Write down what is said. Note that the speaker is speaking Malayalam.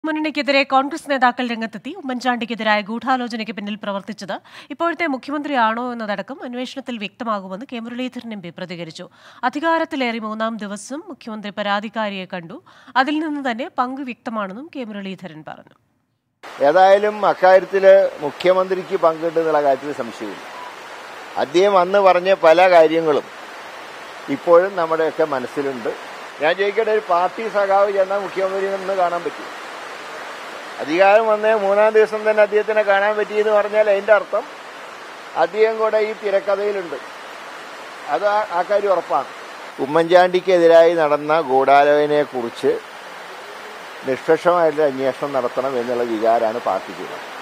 മുന്നണിക്കെതിരെ കോൺഗ്രസ് നേതാക്കൾ രംഗത്തെത്തി ഉമ്മൻചാണ്ടിക്കെതിരായ ഗൂഢാലോചനയ്ക്ക് പിന്നിൽ പ്രവർത്തിച്ചത് ഇപ്പോഴത്തെ മുഖ്യമന്ത്രിയാണോ എന്നതടക്കം അന്വേഷണത്തിൽ വ്യക്തമാകുമെന്ന് കെ മുരളീധരൻ എം പി പ്രതികരിച്ചു അധികാരത്തിലേറി മൂന്നാം ദിവസം മുഖ്യമന്ത്രി പരാതിക്കാരിയെ കണ്ടു അതിൽ നിന്ന് തന്നെ പങ്ക് വ്യക്തമാണെന്നും കെ മുരളീധരൻ പറഞ്ഞു ഏതായാലും അക്കാര്യത്തിൽ മുഖ്യമന്ത്രിക്ക് പങ്കുണ്ടെന്നുള്ള കാര്യത്തിൽ സംശയമില്ല അദ്ദേഹം അന്ന് പറഞ്ഞ പല കാര്യങ്ങളും ഇപ്പോഴും നമ്മുടെയൊക്കെ മനസ്സിലുണ്ട് ഞാൻ ചോദിക്കട്ടെ ഒരു പാർട്ടി സഖാവ് ചെന്നാൽ മുഖ്യമന്ത്രി നിന്ന് കാണാൻ പറ്റും അധികാരം വന്ന് മൂന്നാം ദിവസം തന്നെ അദ്ദേഹത്തിനെ കാണാൻ പറ്റിയെന്ന് പറഞ്ഞാൽ അതിന്റെ അർത്ഥം അദ്ദേഹം കൂടെ ഈ തിരക്കഥയിലുണ്ട് അത് ആ- ആ കാര്യം ഉറപ്പാണ് ഉമ്മൻചാണ്ടിക്കെതിരായി നടന്ന ഗൂഢാലോചനയെക്കുറിച്ച് നിഷ്പക്ഷമായിട്ടുള്ള അന്വേഷണം നടത്തണം എന്നുള്ള വികാരമാണ് പാർട്ടിക്കുള്ളത്